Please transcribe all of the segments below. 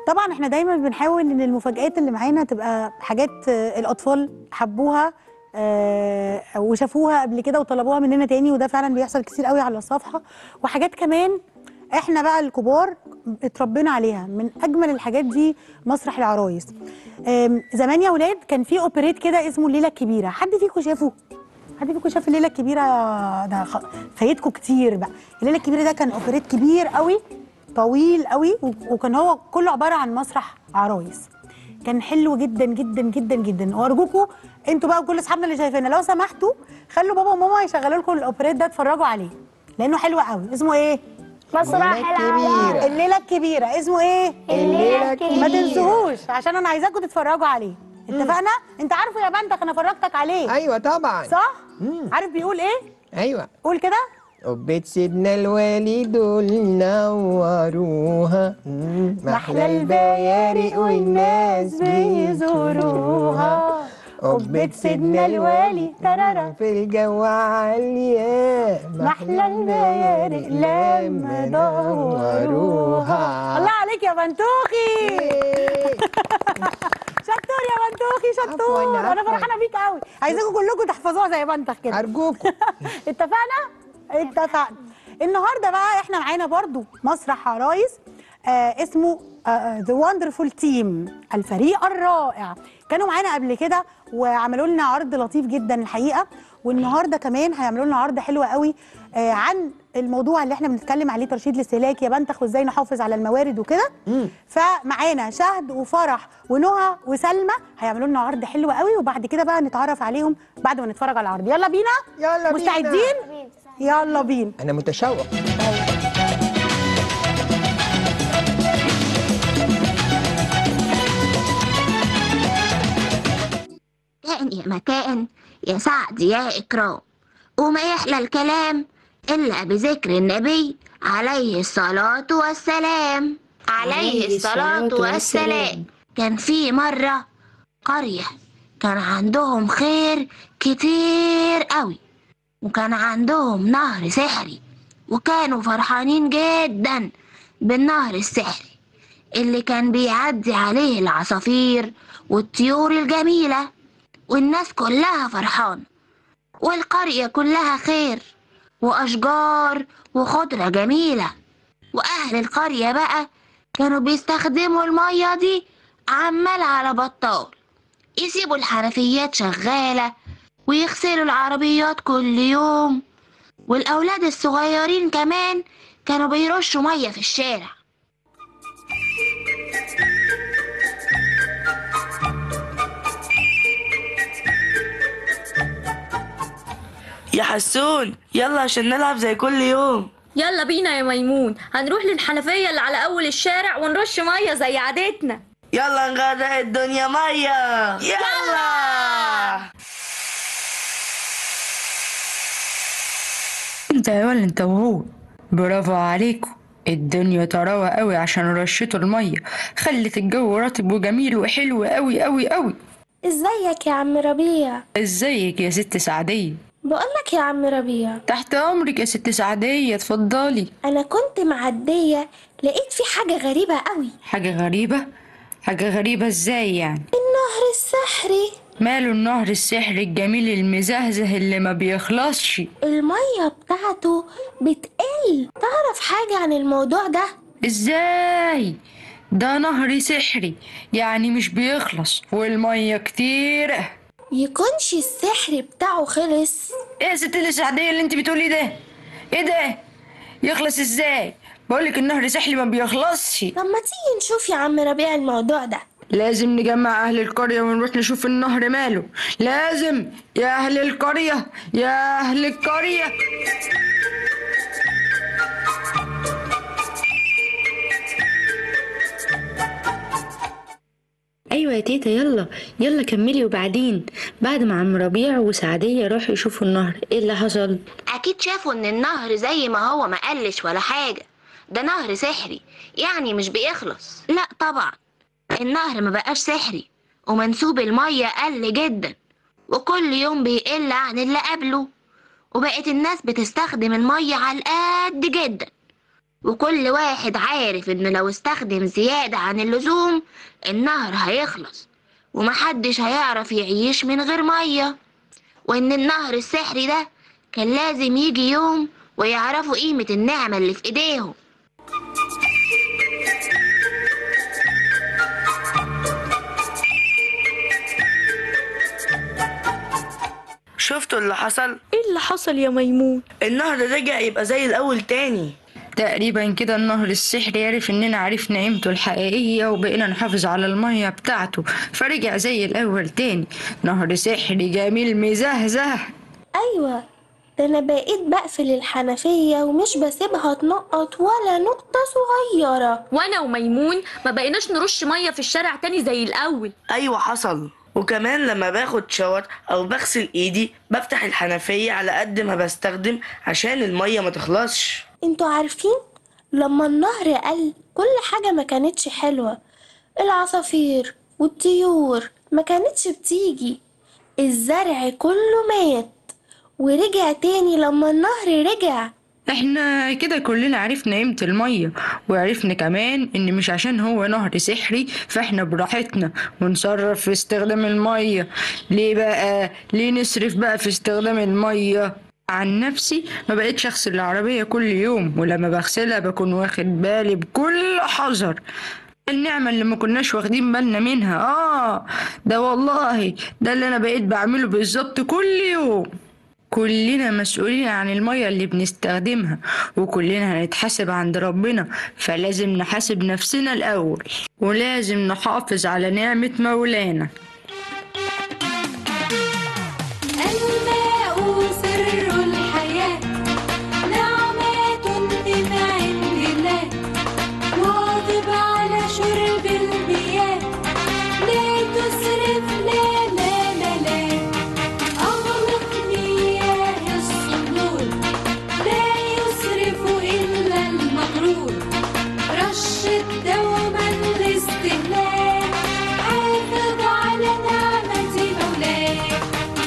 طبعا احنا دايما بنحاول ان المفاجآت اللي معانا تبقى حاجات آه، الاطفال حبوها آه، وشافوها قبل كده وطلبوها مننا تاني وده فعلا بيحصل كتير قوي على الصفحه وحاجات كمان احنا بقى الكبار اتربينا عليها من اجمل الحاجات دي مسرح العرايس آم، زمان يا ولاد كان في اوبريت كده اسمه الليله الكبيره حد فيكم شافه حد فيكم شاف الليله الكبيره ده خ... فايتكم كتير بقى الليله الكبيره ده كان اوبريت كبير قوي طويل قوي و- وكان هو كله عباره عن مسرح عرايس كان حلو جدا جدا جدا جدا وارجوكم انتوا بقى وكل اصحابنا اللي شايفيننا لو سمحتوا خلوا بابا وماما يشغلوا لكم الاوبريت ده اتفرجوا عليه لانه حلو قوي اسمه ايه مسرح العرايس الليله الكبيره اسمه ايه الليلة الكبيرة ما تنسوهوش عشان انا عايزاكم تتفرجوا عليه اتفقنا انت عارفه يا بنتك انا فرجتك عليه ايوه طبعا صح مم. عارف بيقول ايه ايوه قول كده وبيت سيدنا الوالي دول نوروها مم. محلى البيارق والناس بيزوروها وبيت سيدنا الوالي ترارا في الجو عالية محلى البيارق لما دوروها الله عليك يا بنتوخي شطور يا بنتوخي شطور عفواً، انا عفواً. فرحانه بيك قوي عايزاكم كلكم تحفظوها زي بنتك كده أرجوكم اتفقنا؟ اتفقنا النهارده بقى احنا معانا برضو مسرح عرايس آه اسمه ذا وندرفول تيم الفريق الرائع كانوا معانا قبل كده وعملوا لنا عرض لطيف جدا الحقيقه والنهارده كمان هيعملوا لنا عرض حلو قوي آه عن الموضوع اللي احنا بنتكلم عليه ترشيد الاستهلاك يا بنتخ وازاي نحافظ على الموارد وكده فمعانا شهد وفرح ونهى وسلمى هيعملوا لنا عرض حلو قوي وبعد كده بقى نتعرف عليهم بعد ما نتفرج على العرض يلا بينا يلا بينا. مستعدين يلا بينا أنا متشوق كائن يا مكائن يا سعد يا إكرام وما يحلى الكلام إلا بذكر النبي عليه الصلاة والسلام عليه الصلاة والسلام كان في مرة قرية كان عندهم خير كتير قوي وكان عندهم نهر سحري وكانوا فرحانين جدا بالنهر السحري اللي كان بيعدي عليه العصافير والطيور الجميلة والناس كلها فرحانة والقرية كلها خير وأشجار وخضرة جميلة وأهل القرية بقى كانوا بيستخدموا المية دي عمال على بطال يسيبوا الحنفيات شغالة ويغسلوا العربيات كل يوم والأولاد الصغيرين كمان كانوا بيرشوا مية في الشارع يا حسون يلا عشان نلعب زي كل يوم يلا بينا يا ميمون هنروح للحنفية اللي على أول الشارع ونرش مية زي عادتنا يلا نغرق الدنيا مية يلا انت يا ولا انت وهو برافو عليكم الدنيا طراوة قوي عشان رشتوا المية خلت الجو رطب وجميل وحلو قوي قوي قوي ازيك يا عم ربيع ازيك يا ست سعدية بقولك يا عم ربيع تحت امرك يا ست سعدية اتفضلي انا كنت معدية لقيت في حاجة غريبة قوي حاجة غريبة حاجة غريبة ازاي يعني النهر السحري ماله النهر السحري الجميل المزهزه اللي ما بيخلصش المية بتاعته بتقل تعرف حاجة عن الموضوع ده ازاي ده نهر سحري يعني مش بيخلص والمية كتيرة يكونش السحر بتاعه خلص ايه يا ست السعدية اللي انت بتقولي ده ايه ده يخلص ازاي بقولك النهر سحري ما بيخلصش طب ما تيجي نشوف يا عم ربيع الموضوع ده لازم نجمع اهل القرية ونروح نشوف النهر ماله لازم يا اهل القرية يا اهل القرية ايوه يا تيتا يلا يلا كملي وبعدين بعد ما عم ربيع وسعدية راحوا يشوفوا النهر ايه اللي حصل أكيد شافوا إن النهر زي ما هو ما قلش ولا حاجة ده نهر سحري يعني مش بيخلص لا طبعا النهر ما بقاش سحري ومنسوب المية قل جدا وكل يوم بيقل عن اللي قبله وبقت الناس بتستخدم المية على القد جدا وكل واحد عارف إنه لو استخدم زيادة عن اللزوم النهر هيخلص ومحدش هيعرف يعيش من غير مية وإن النهر السحري ده كان لازم يجي يوم ويعرفوا قيمة النعمة اللي في إيديهم شفتوا اللي حصل ايه اللي حصل يا ميمون النهر رجع يبقى زي الاول تاني تقريبا كده النهر السحري عرف اننا عرفنا قيمته الحقيقية وبقينا نحافظ على المية بتاعته فرجع زي الاول تاني نهر سحري جميل مزهزه أيوة ده أنا بقيت بقفل الحنفية ومش بسيبها تنقط ولا نقطة صغيرة وانا وميمون ما بقيناش نرش ميه في الشارع تاني زي الاول ايوه حصل وكمان لما باخد شاور او بغسل ايدي بفتح الحنفية على قد ما بستخدم عشان المية ما تخلصش انتوا عارفين لما النهر قل كل حاجة ما كانتش حلوة العصافير والطيور ما كانتش بتيجي الزرع كله مات ورجع تاني لما النهر رجع احنا كده كلنا عرفنا قيمة المية وعرفنا كمان ان مش عشان هو نهر سحري فاحنا براحتنا ونصرف في استخدام المية ليه بقى ليه نصرف بقى في استخدام المية عن نفسي ما بقتش اغسل العربية كل يوم ولما بغسلها بكون واخد بالي بكل حذر النعمة اللي ما كناش واخدين بالنا منها اه ده والله ده اللي انا بقيت بعمله بالظبط كل يوم كلنا مسؤولين عن المية اللي بنستخدمها وكلنا هنتحاسب عند ربنا فلازم نحاسب نفسنا الأول ولازم نحافظ على نعمة مولانا الماء سر الحياة نعمة من عند الله واظب على شرب المياه لا تسرف لا لا لا لا أغلق مياه الصدور لا يسرف إلا المغرور رشد دوما الاستهلاك حافظ على نعمة مولاك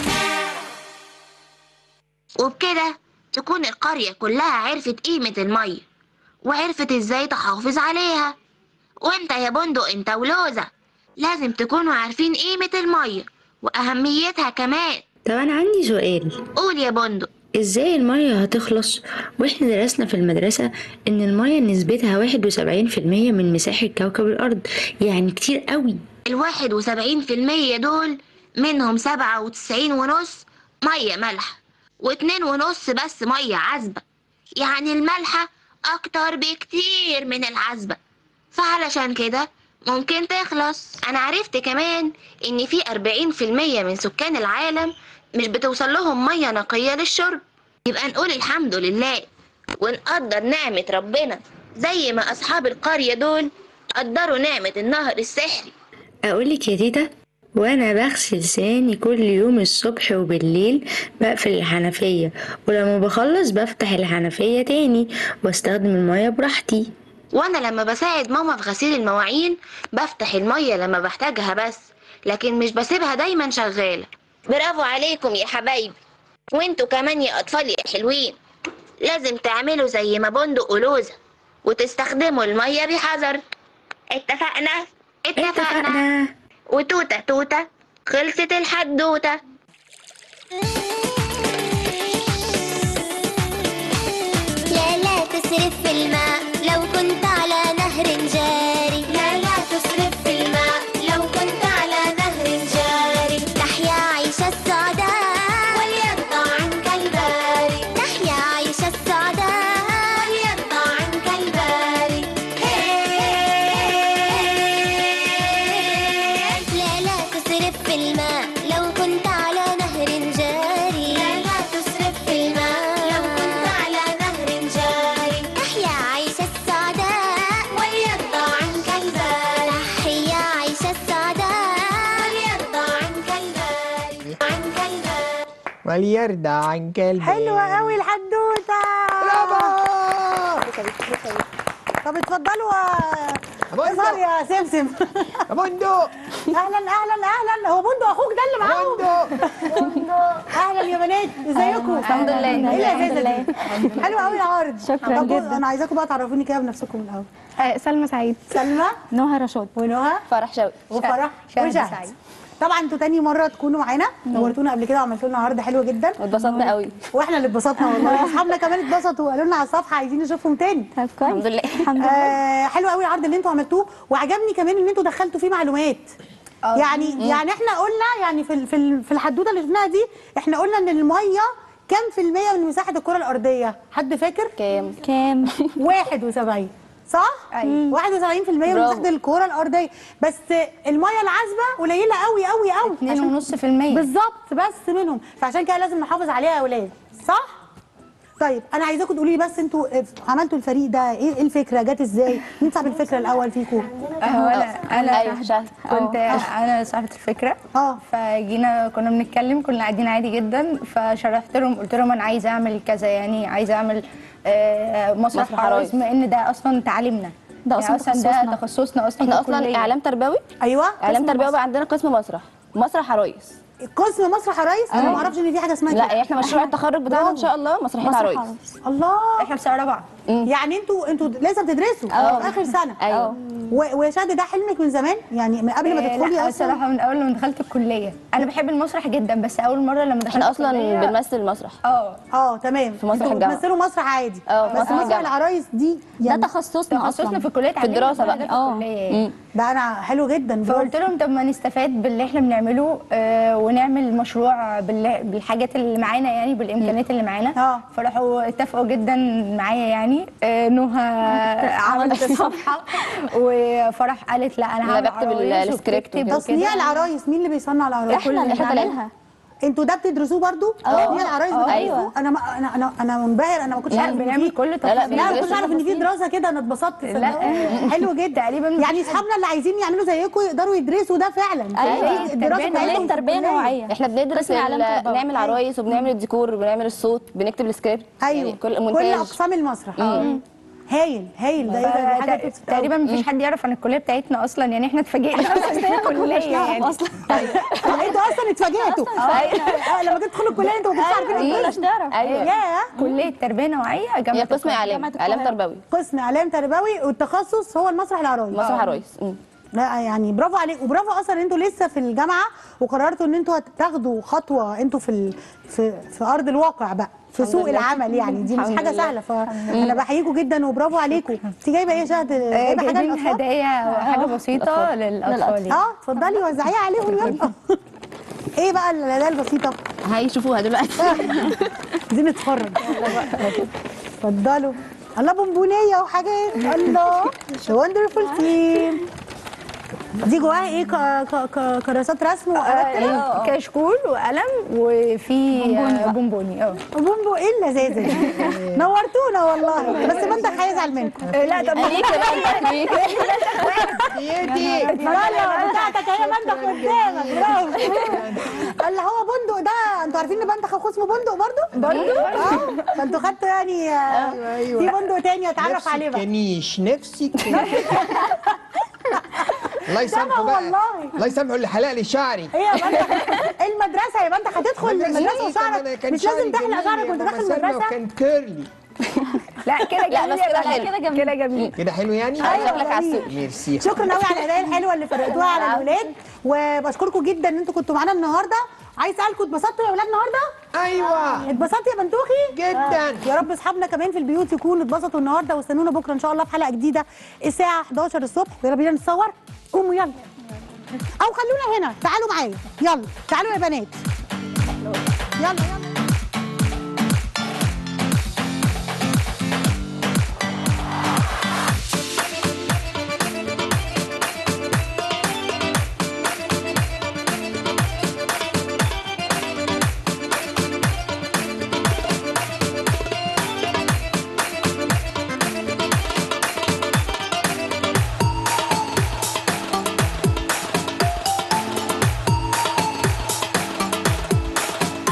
وبكده تكون القرية كلها عرفت قيمة المية وعرفت ازاي تحافظ عليها وانت يا بندق انت ولوزة لازم تكونوا عارفين قيمة المية وأهميتها كمان طب أنا عندي سؤال قول يا بندق ازاي المية هتخلص واحنا درسنا في المدرسة ان المية نسبتها واحد وسبعين في المية من مساحة كوكب الأرض يعني كتير قوي الواحد وسبعين في المية دول منهم سبعة وتسعين ونص مية مالحة واتنين ونص بس مية عذبة يعني المالحة أكتر بكتير من العذبة فعلشان كده ممكن تخلص أنا عرفت كمان إن في أربعين في المية من سكان العالم مش بتوصل لهم مية نقية للشرب يبقى نقول الحمد لله ونقدر نعمة ربنا زي ما أصحاب القرية دول قدروا نعمة النهر السحري أقولك يا تيتا وأنا بغسل لساني كل يوم الصبح وبالليل بقفل الحنفية ولما بخلص بفتح الحنفية تاني واستخدم المية براحتي وانا لما بساعد ماما في غسيل المواعين بفتح المية لما بحتاجها بس لكن مش بسيبها دايما شغالة برافو عليكم يا حبايبي وانتوا كمان يا اطفال يا حلوين لازم تعملوا زي ما بندق ولوزة وتستخدموا المية بحذر اتفقنا اتفقنا اتفقنا وتوتة توتة خلصت الحدوتة لا لا تسرف في الماء لو كنت على نهر جاري لا لا تسرف في الماء لو كنت على نهر جاري تحيا عيش السعداء وليرضى عنك الباري تحيا عيش السعداء وليرضى عنك الباري لا لا تسرف في الماء لو كنت على نهر جاري لا لا تسرف في الماء لو كنت على نهر جاري تحيا عيش السعداء وليرضى عنك الباري تحيا عيش السعداء وليرضى عنك الباري عنك الباري وليرضى عنك الباري حلوة قوي الحدوتة برافو طب اتفضلوا آه، بص نهار يا سمسم يا بندق اهلا اهلا اهلا هو بندق اخوك ده اللي معاهم بندق اهلا يا بنات ازيكم الحمد لله. ايه الحمد الازازه دي حلو قوي العارض شكراً طب جداً. انا عايزاكم بقى تعرفوني كده بنفسكم الاول آه، سلمى سعيد سلمى نهى رشاد ونهى فرح شوقي وفرح شهد وشهد سعيد. طبعا انتوا تاني مره تكونوا معانا نورتونا قبل كده وعملتوا لنا عرض حلو جدا واتبسطنا قوي واحنا اللي اتبسطنا والله اصحابنا كمان اتبسطوا وقالوا لنا على الصفحه عايزين نشوفهم تاني طب كويس الحمد لله. الحمد لله آه حلو قوي العرض اللي انتوا عملتوه وعجبني كمان ان انتوا دخلتوا فيه معلومات يعني يعني احنا قلنا يعني في ال- في ال- في الحدوته اللي شفناها دي احنا قلنا ان الميه كام في المية من مساحة الكرة الأرضية؟ حد فاكر؟ كام كام 71 صح؟ أيوة. 71% من برافو. مساحة الكرة الأرضية بس المية العذبة قليلة قوي قوي قوي اتنين ونص في المية بالظبط بس منهم فعشان كده لازم نحافظ عليها يا اولاد صح طيب انا عايزاكم تقولوا لي بس انتوا عملتوا الفريق ده ايه إيه الفكره جت ازاي مين صاحب الفكره الاول فيكم هو انا انا ايوه شهد كنت انا صاحبه الفكره اه فجينا كنا بنتكلم كنا قاعدين عادي جدا فشرحت لهم قلت لهم انا عايزه اعمل كذا يعني عايزه اعمل آه، مسرح مسرح عرايس عرايس. بما ان ده اصلا تعليمنا ده يعني أصلاً اصلا ده تخصصنا. تخصصنا اصلا احنا في اصلا الكلية. اعلام تربوي ايوه اعلام قسم تربوي مسرح. بقى عندنا قسم مسرح مسرح عرايس قسم مسرح عرايس انا ما اعرفش ان في حاجه اسمها لا كده احنا مشروع التخرج بتاعنا ان شاء الله مسرحيه مسرح عرايس عرايس. الله احنا في سنه رابعه يعني انتوا انتوا لسه بتدرسوا اه. اخر سنه ايوه و- وشاد ده حلمك من زمان يعني من قبل ما آه، تدخلي لا اصلا الصراحه من اول لما دخلت الكليه انا بحب المسرح جدا بس اول مره لما دخلت احنا اصلا الكلية- بنمثل مسرح اه اه تمام في مسرح انتوا الجامعة. بتمثلوا مسرح عادي اه، في بس مسرح مسرح الجامعة. العرايس دي ده يعني تخصصنا تخصصنا اصلا في الكليه في الدراسة اتعلمنا بقى. ده في الكليه يعني. مم. ده انا حلو جدا فقلت لهم طب ما نستفاد باللي احنا بنعمله آه ونعمل مشروع بال- بالحاجات اللي معانا يعني بالامكانيات اللي معانا اه. فراحوا اتفقوا جدا معايا يعني آه نهى عملت الصفحه وفرح قالت لا انا لا، هعمل بكتب ال- عرايس السكريبت وبتكتب وكده. تصنيع وكده. العرايس مين اللي بيصنع العرايس احنا اللي إحنا بنعملها انتوا ده بتدرسوه برضو تصنيع العرايس اه، بتدرسوه أيوة. انا ما انا انا انا منبهر انا ما كنتش لا عارف إن بنعمل في كل لا، تفاصيل لا ما كنتش بندرسه عارف ان في دراسه كده انا اتبسطت لا. صدقوني. حلو جدا تقريبا يعني مفيش اصحابنا اللي عايزين يعملوا زيكم يقدروا يدرسوا ده فعلا ايوه الدراسه التربية بتاعتهم كليه في تربيه الكلية. نوعيه احنا بندرس قسم إعلام ال- تربوي. نعمل عرايس وبنعمل الديكور وبنعمل الصوت بنكتب السكريبت ايوه يعني كل كل مونتاج اقسام المسرح هايل هايل ده إيه ده؟ دي حاجه ف- بتبسط أوي. تقريبا مفيش حد يعرف عن الكليه بتاعتنا اصلا يعني احنا اتفاجئنا اصلا في الكليه يعني اصلا انتوا اصلا اتفاجئتوا آه، لما جيت تدخلوا الكليه انتوا ما كنتوش عارفين ما الكلية. كناش نعرف ايوه ياه كليه تربيه نوعيه جامعه هي قسم القاهرة. اعلام اعلام تربوي قسم اعلام تربوي والتخصص هو المسرح العرايس مسرح عرايس مم. لا يعني برافو عليك وبرافو اصلا ان انتوا لسه في الجامعه وقررتوا ان انتوا تاخدوا خطوه انتوا في ال... في في ارض الواقع بقى في الحمد سوق لله. العمل يعني دي مش الحمد حاجه لله. سهله فانا بحييكم جدا وبرافو عليكم انت جايبه ايه يا شهد آه، جايبه حاجه جايبين للاطفال هدايا وحاجه بسيطه للاطفال يعني. اه اتفضلي وزعيها عليهم يلا ايه بقى الهدايا البسيطه هيشوفوها دلوقتي عايزين نتفرج اتفضلوا الله بونبونيه وحاجات الله وندرفول تيم دي جواها ايه ك- ك- ك- كراسات رسم وآلات كده آه، كشكول وقلم وفي آه، بونبوني اه بومبو ايه اللذاذه دي نورتونا والله بس بنتك هيزعل منكم آه، لا طب ليك بقى انت ليك ديتي اتفضل بتاعتك هي بنتك قدامك برافو اللي هو بندق ده انتوا عارفين ان بنتك اخوه اسمه بندق برضو؟ بندق؟ اه فانتوا خدتوا يعني آه، أيوة. في بندق تاني اتعرف نفسي عليه بقى كنيش نفسي كنيش الله يسامحه سامع بقى والله. الله يسامحه اللي حلق لي شعري ايه يا بنتك المدرسه يا بنتك هتدخل مدرسة المدرسه إيه؟ طب أنا وشعرك كان مش لازم شعري تحلق جميل شعرك يا وانت ماما داخل سلمى المدرسه وكان كيرلي لا كده لا، جميل بس يا كده بنات، حلو. كده جميل كده جميل كده حلو يعني شكلك عسول ميرسي شكرا قوي على الهدايا الحلوه اللي فرقتوها على الولاد وبشكركم جدا ان انتوا كنتوا معانا النهارده عايز اسالكم اتبسطتوا يا اولاد النهارده ايوه اتبسطتي يا بنتوخي جدا يا رب اصحابنا كمان في البيوت يكونوا اتبسطوا النهارده واستنونا بكره ان شاء الله في حلقه جديده الساعه 11 الصبح يلا بينا نتصور قوموا يلا او خلونا هنا تعالوا معايا يلا تعالوا يا بنات يلا يلا